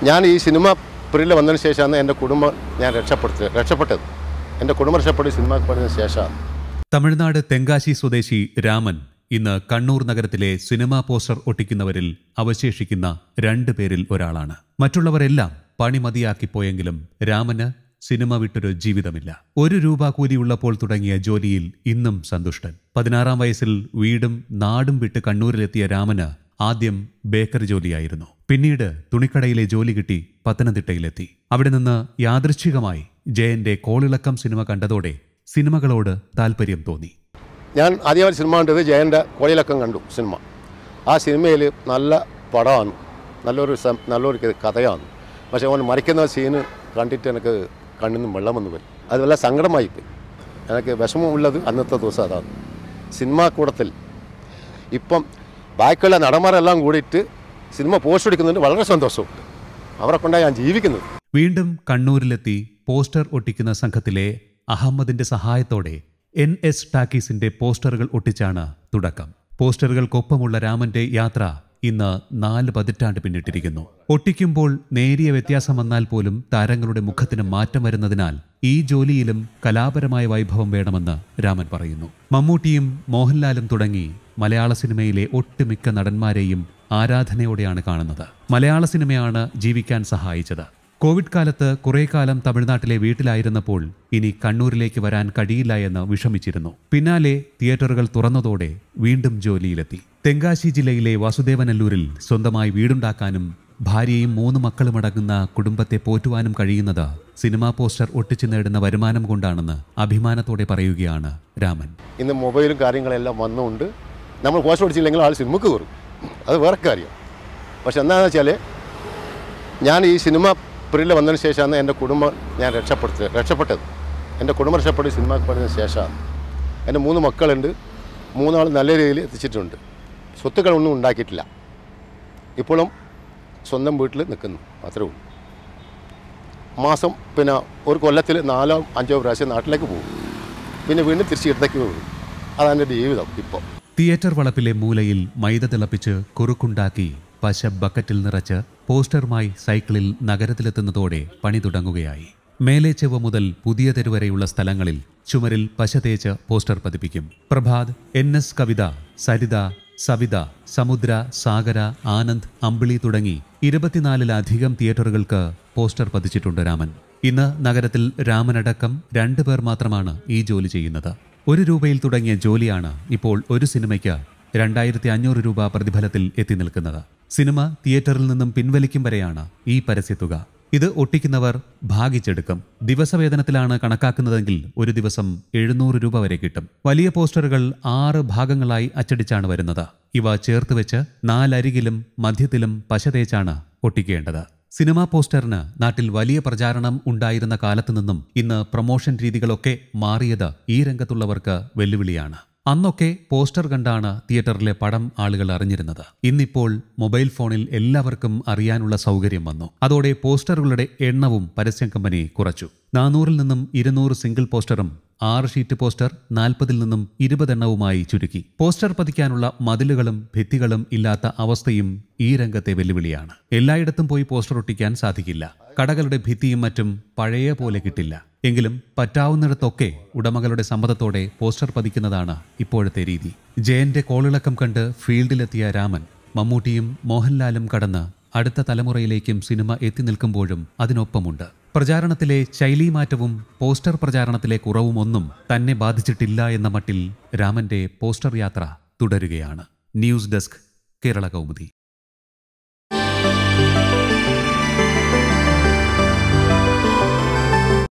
ഞാൻ ഈ സിനിമ പ്രിയിൽ വന്നതിന് ശേഷമാണ് എൻ്റെ കുടുംബം ഞാൻ രക്ഷപ്പെടുത്തത് രക്ഷപ്പെട്ടത് എൻ്റെ കുടുംബം രക്ഷപ്പെട്ട് സിനിമ പഠിച്ചതിന് ശേഷമാണ് തമിഴ്നാട് തെങ്കാശി സ്വദേശി രാമൻ ഇന്ന് കണ്ണൂർ നഗരത്തിലെ സിനിമാ പോസ്റ്റർ ഒട്ടിക്കുന്നവരിൽ അവശേഷിക്കുന്ന രണ്ടു പേരിൽ ഒരാളാണ് മറ്റുള്ളവരെല്ലാം പണി മതിയാക്കിപ്പോയെങ്കിലും രാമന് സിനിമ വിട്ടൊരു ജീവിതമില്ല ഒരു രൂപ കൂലിയുള്ളപ്പോൾ തുടങ്ങിയ ജോലിയിൽ ഇന്നും സന്തുഷ്ടൻ പതിനാറാം വയസ്സിൽ വീടും നാടും വിട്ട് കണ്ണൂരിലെത്തിയ രാമന് ആദ്യം ബേക്കറി ജോലിയായിരുന്നു പിന്നീട് തുണിക്കടയിലെ ജോലി കിട്ടി പത്തനംതിട്ടയിലെത്തി അവിടെ നിന്ന് യാദൃച്ഛികമായി ജയന്റെ കോളിളക്കം സിനിമ കണ്ടതോടെ സിനിമകളോട് താല്പര്യം തോന്നി ഞാൻ ആദ്യമായി സിനിമ കണ്ടത് ജയൻ്റെ കോളിലക്കം കണ്ടു സിനിമ ആ സിനിമയിൽ നല്ല പടമാണ് നല്ലൊരു സം- നല്ലൊരു ക- കഥയാണ് പക്ഷേ അവൻ മരിക്കുന്ന സീന് കണ്ടിട്ട് എനിക്ക് കണ്ണിൽ നിന്ന് വെള്ളം വന്നു പോയി അത് വല്ല സങ്കടമായി പോയി എനിക്ക് വിഷമമുള്ളത് അന്നത്തെ ദിവസം അതാണ് സിനിമാ കൂടത്തിൽ ഇപ്പം ബാക്കിയുള്ള നടന്മാരെല്ലാം കൂടിയിട്ട് സിനിമ പോസ്റ്റ് എടുക്കുന്നുണ്ട് വളരെ സന്തോഷമുണ്ട് അവരെ കൊണ്ടാണ് ഞാൻ ജീവിക്കുന്നത് വീണ്ടും കണ്ണൂരിലെത്തി പോസ്റ്റർ ഒട്ടിക്കുന്ന സംഘത്തിലെ അഹമ്മദിന്റെ സഹായത്തോടെ എൻ എസ് ടാക്കീസിന്റെ പോസ്റ്ററുകൾ ഒട്ടിച്ചാണ് തുടക്കം പോസ്റ്ററുകൾക്കൊപ്പമുള്ള രാമന്റെ യാത്ര ഇന്ന് നാല് പതിറ്റാണ്ട് പിന്നിട്ടിരിക്കുന്നു ഒട്ടിക്കുമ്പോൾ നേരിയ വ്യത്യാസം വന്നാൽ പോലും താരങ്ങളുടെ മുഖത്തിന് മാറ്റം വരുന്നതിനാൽ ഈ ജോലിയിലും കലാപരമായ വൈഭവം വേണമെന്ന് രാമൻ പറയുന്നു മമ്മൂട്ടിയും മോഹൻലാലും തുടങ്ങി മലയാള സിനിമയിലെ ഒട്ടുമിക്ക നടന്മാരെയും ആരാധനയോടെയാണ് കാണുന്നത് മലയാള സിനിമയാണ് ജീവിക്കാൻ സഹായിച്ചത് കോവിഡ് കാലത്ത് കുറെ കാലം തമിഴ്നാട്ടിലെ വീട്ടിലായിരുന്നപ്പോൾ ഇനി കണ്ണൂരിലേക്ക് വരാൻ കഴിയില്ല എന്ന് വിഷമിച്ചിരുന്നു പിന്നാലെ തിയേറ്ററുകൾ തുറന്നതോടെ വീണ്ടും ജോലിയിലെത്തി തെങ്കാശി ജില്ലയിലെ വാസുദേവനല്ലൂരിൽ സ്വന്തമായി വീടുണ്ടാക്കാനും ഭാര്യയും മൂന്ന് മക്കളുമടങ്ങുന്ന കുടുംബത്തെ പോറ്റുവാനും കഴിയുന്നത് സിനിമാ പോസ്റ്റർ ഒട്ടിച്ചു നേടുന്ന വരുമാനം കൊണ്ടാണെന്ന് അഭിമാനത്തോടെ പറയുകയാണ് രാമൻ ഇന്ന് മൊബൈലും കാര്യങ്ങളെല്ലാം വന്നുകൊണ്ട് നമ്മൾ പോസ്റ്റ് അടിച്ചില്ലെങ്കിൽ ആൾ സിനിമക്ക് കയറും അത് വേറെ കാര്യം പക്ഷെ എന്താണെന്ന് വെച്ചാൽ ഞാൻ ഈ സിനിമ പ്രിയിൽ വന്നതിന് ശേഷമാണ് എൻ്റെ കുടുംബം ഞാൻ രക്ഷപ്പെടുത്തത് രക്ഷപ്പെട്ടത് എൻ്റെ കുടുംബം രക്ഷപ്പെട്ട് സിനിമ പഠിച്ചതിന് ശേഷമാണ് എൻ്റെ മൂന്ന് മക്കളുണ്ട് മൂന്നാൾ നല്ല രീതിയിൽ എത്തിച്ചിട്ടുണ്ട് സ്വത്തുക്കളൊന്നും ഉണ്ടാക്കിയിട്ടില്ല ഇപ്പോഴും സ്വന്തം വീട്ടിൽ നിൽക്കുന്നു അത്രേ ഉള്ളൂ മാസം പിന്നെ ഒരു കൊല്ലത്തിൽ നാലോ അഞ്ചോ പ്രാവശ്യം നാട്ടിലേക്ക് പോകും പിന്നെ വീണ്ടും തിരിച്ച് ഇടത്തേക്ക് പോകും അതാണ് എൻ്റെ ജീവിതം ഇപ്പോൾ തിയേറ്റർ വളപ്പിലെ മൂലയിൽ മൈദ തിളപ്പിച്ച് കുറുക്കുണ്ടാക്കി പശ ബക്കറ്റിൽ നിറച്ച് പോസ്റ്ററുമായി സൈക്കിളിൽ നഗരത്തിലെത്തുന്നതോടെ പണി തുടങ്ങുകയായി മേലെ ചെവ മുതൽ പുതിയ തെരു വരെയുള്ള സ്ഥലങ്ങളിൽ ചുമരിൽ പശ തേച്ച് പോസ്റ്റർ പതിപ്പിക്കും പ്രഭാത് എൻ എസ് കവിത സരിത സവിത സമുദ്ര സാഗര ആനന്ദ് അമ്പിളി തുടങ്ങി ഇരുപത്തിനാലിലധികം തിയേറ്ററുകൾക്ക് പോസ്റ്റർ പതിച്ചിട്ടുണ്ട് രാമൻ ഇന്ന് നഗരത്തിൽ രാമനടക്കം രണ്ടുപേർ മാത്രമാണ് ഈ ജോലി ചെയ്യുന്നത് ഒരു രൂപയിൽ തുടങ്ങിയ ജോലിയാണ് ഇപ്പോൾ ഒരു സിനിമയ്ക്ക് രണ്ടായിരത്തി അഞ്ഞൂറ് രൂപ പ്രതിഫലത്തിൽ എത്തി നിൽക്കുന്നത് സിനിമ തിയേറ്ററിൽ നിന്നും പിൻവലിക്കും വരെയാണ് ഈ പരസ്യത്തുക ഇത് ഒട്ടിക്കുന്നവർ ഭാഗിച്ചെടുക്കും ദിവസവേതനത്തിലാണ് കണക്കാക്കുന്നതെങ്കിൽ ഒരു ദിവസം എഴുന്നൂറ് രൂപ വരെ കിട്ടും വലിയ പോസ്റ്ററുകൾ ആറ് ഭാഗങ്ങളായി അച്ചടിച്ചാണ് വരുന്നത് ഇവ ചേർത്ത് വെച്ച് നാലരികിലും മധ്യത്തിലും പശ തേച്ചാണ് ഒട്ടിക്കേണ്ടത് സിനിമാ പോസ്റ്ററിന് നാട്ടിൽ വലിയ പ്രചാരണം ഉണ്ടായിരുന്ന കാലത്തു നിന്നും ഇന്ന് പ്രൊമോഷൻ രീതികളൊക്കെ മാറിയത് ഈ രംഗത്തുള്ളവർക്ക് വെല്ലുവിളിയാണ് അന്നൊക്കെ പോസ്റ്റർ കണ്ടാണ് തിയേറ്ററിലെ പടം ആളുകൾ അറിഞ്ഞിരുന്നത് ഇന്നിപ്പോൾ മൊബൈൽ ഫോണിൽ എല്ലാവർക്കും അറിയാനുള്ള സൗകര്യം വന്നു അതോടെ പോസ്റ്ററുകളുടെ എണ്ണവും പരസ്യം കമ്പനി കുറച്ചു നാനൂറിൽ നിന്നും ഇരുന്നൂറ് സിംഗിൾ പോസ്റ്ററും ആറ് ഷീറ്റ് പോസ്റ്റർ നാൽപ്പതിൽ നിന്നും ഇരുപതെണ്ണവുമായി ചുരുക്കി പോസ്റ്റർ പതിക്കാനുള്ള മതിലുകളും ഭിത്തികളും ഇല്ലാത്ത അവസ്ഥയും ഈ രംഗത്തെ വെല്ലുവിളിയാണ് എല്ലായിടത്തും പോയി പോസ്റ്റർ ഒട്ടിക്കാൻ സാധിക്കില്ല കടകളുടെ ഭിത്തിയും മറ്റും പഴയ പോലെ കിട്ടില്ല എങ്കിലും പറ്റാവുന്നിടത്തൊക്കെ ഉടമകളുടെ സമ്മതത്തോടെ പോസ്റ്റർ പതിക്കുന്നതാണ് ഇപ്പോഴത്തെ രീതി ജയന്റെ കോളിളക്കം കണ്ട് ഫീൽഡിലെത്തിയ രാമൻ മമ്മൂട്ടിയും മോഹൻലാലും കടന്ന് അടുത്ത തലമുറയിലേക്കും സിനിമ എത്തി നിൽക്കുമ്പോഴും അതിനൊപ്പമുണ്ട് പ്രചാരണത്തിലെ ശൈലീമാറ്റവും പോസ്റ്റർ പ്രചാരണത്തിലെ കുറവുമൊന്നും തന്നെ ബാധിച്ചിട്ടില്ല എന്ന മട്ടിൽ രാമന്റെ പോസ്റ്റർ യാത്ര തുടരുകയാണ് ന്യൂസ് ഡെസ്ക് കേരള കൗമുദി